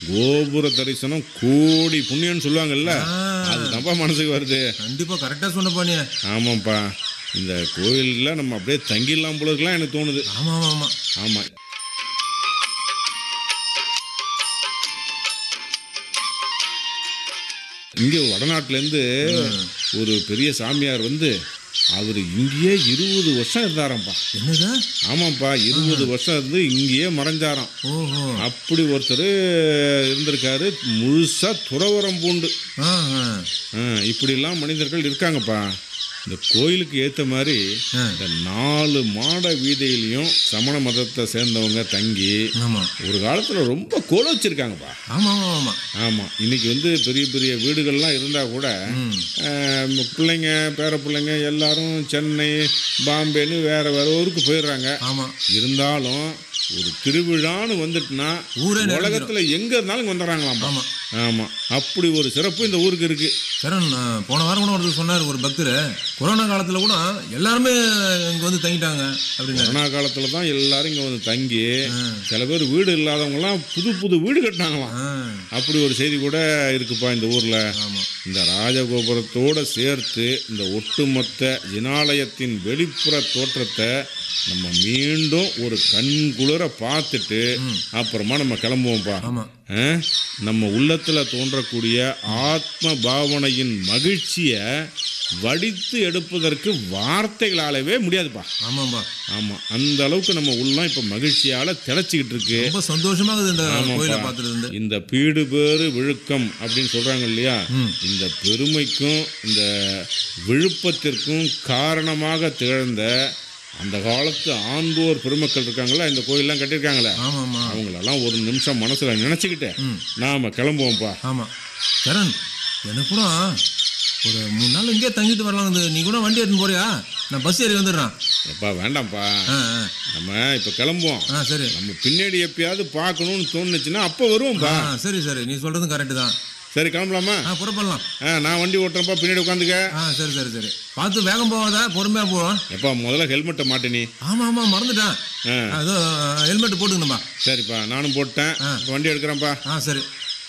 கோபுர தரிசனம் கோடி புண்ணியம்னு சொல்லுவாங்கல்ல ஆ. அது நம்ம மனசுக்கு வருது கண்டிப்பா கரெக்டா சொன்னப்பா நீ ஆமாப்பா இந்த கோயிலில் நம்ம அப்படியே தங்கிடலாம் போல இருக்கலாம் எனக்கு தோணுது ஆமா ஆமா ஆமா ஆமாம் இங்கே வடநாட்டிலேருந்து ஒரு பெரிய சாமியார் வந்து அவர் இங்கேயே இருபது வருஷம் இருந்தாராம்ப்பா என்னது ஆமாப்பா இருபது வருஷம் இருந்து இங்கேயே மறைஞ்சாராம் ஓஹோ அப்படி ஒருத்தர் இருந்திருக்காரு முழுசா துறவரம் பூண்டு ஆ ஆ. ஆ, இப்படிலாம் மனிதர்கள் இருக்காங்கப்பா இந்த கோயிலுக்கு ஏற்ற மாதிரி ஆ. இந்த நாலு மாட வீதியிலையும் சமண மதத்தை சேர்ந்தவங்க தங்கி ஆமா ஒரு காலத்தில் ரொம்ப கோல வச்சிருக்காங்கப்பா ஆமா ஆமா ஆமா ஆமாம் இன்னைக்கு வந்து பெரிய பெரிய வீடுகள்லாம் இருந்தால் கூட ம் ஆ, பிள்ளைங்க பேர பிள்ளைங்க எல்லாரும் சென்னை பாம்பேன்னு வேற வேற ஊருக்கு போயிடுறாங்க ஆமா இருந்தாலும் ஒரு திருவிழான்னு வந்துட்டுனா ஊரே நிறைஞ்சிரும். உலகத்துல எங்க இருந்தாலும் இங்க வந்துடுறாங்களாம் ஆமா ஆமா அப்படி ஒரு சிறப்பு இந்த ஊருக்கு இருக்கு சரண் ஆ, போன வாரம் கூட ஒருத்தர் சொன்னார் ஒரு பக்தர் கொரோனா காலத்துல கூட எல்லாருமே இங்க வந்து தங்கிட்டாங்க அப்படின்னாரு கொரோனா காலத்துல தான் எல்லாரும் இங்க வந்து தங்கி ஆ. சில பேர் வீடு இல்லாதவங்கலாம் புது புது வீடு கட்டினாங்களாம் ஆ, அப்படி ஒரு செய்தி கூட இருக்குப்பா இந்த ஊர்ல ஆமா இந்த ராஜகோபுரத்தோட சேர்த்து இந்த ஒட்டுமொத்த ஜினாலயத்தின் வெளிப்புற தோற்றத்தை நம்ம மீண்டும் ஒரு கண்குளிர பார்த்துட்டு அப்புறமா நம்ம கிளம்புவோம்ப்பா ஆமா ஆ? நம்ம உள்ளத்துல தோன்றக்கூடிய ஆத்ம பாவனையின் மகிழ்ச்சியை வடித்து எடுப்பதற்கு வார்த்தைகளாலவே முடியாதுப்பா ஆமாம்பா ஆமா அந்த அளவுக்கு நம்ம உள்ளம் இப்ப மகிழ்ச்சியால திளைச்சிக்கிட்டு இருக்கு ரொம்ப சந்தோஷமா இருக்குது இந்த ஆமாப்பா. கோயிலை பார்த்துட்டு இருந்து இந்த பீடு பேறு விழுக்கம் அப்படின்னு சொல்றாங்க இல்லையா ம். இந்த பெருமைக்கும் இந்த விழுப்பத்திற்கும் காரணமாக திகழ்ந்த அந்த காலத்து ஆண்டோர் பெருமக்கள் இருக்காங்களா இந்த கோயிலெல்லாம் கட்டியிருக்காங்களே ஆமா ஆமா அவங்களெல்லாம் ஒரு நிமிஷம் மனசுல நினைச்சுக்கிட்டு ம் நாம கிளம்புவோம்ப்பா ஆமா சரண் எனக்கு கூட ஒரு மூணு நாள் இங்கேயே தங்கிட்டு வரலாம் நீ கூட வண்டி எடுத்துன்னு போறியா நான் பஸ் ஏறி வந்துடுறேன் எப்பா வேண்டாம்ப்பா ஆ ஆ. நம்ம இப்ப கிளம்புவோம் ஆ சரி நம்ம பின்னாடி எப்பயாவது பார்க்கணும்னு தோணுச்சுன்னா அப்போ வருவோம்ப்பா ஆ சரி சரி நீ சொல்றதும் கரெக்டு தான் சரி கிளம்பலாமா ஆ புறப்படலாம் ஆ நான் வண்டி ஓட்டுறேன்ப்பா பின்னாடி உட்காந்துக்க ஆ சரி சரி சரி பார்த்து வேகம் போகாத பொறுமையா போவோம் எப்பா முதல்ல ஹெல்மெட்டை மாட்டினி ஆமா ஆமா மறந்துட்டேன் ஆ அதோ ஹெல்மெட் போட்டுக்கணும்பா சரிப்பா நானும் போட்டேன் ஆ. இப்ப வண்டி எடுக்கிறேன்ப்பா ஆ சரி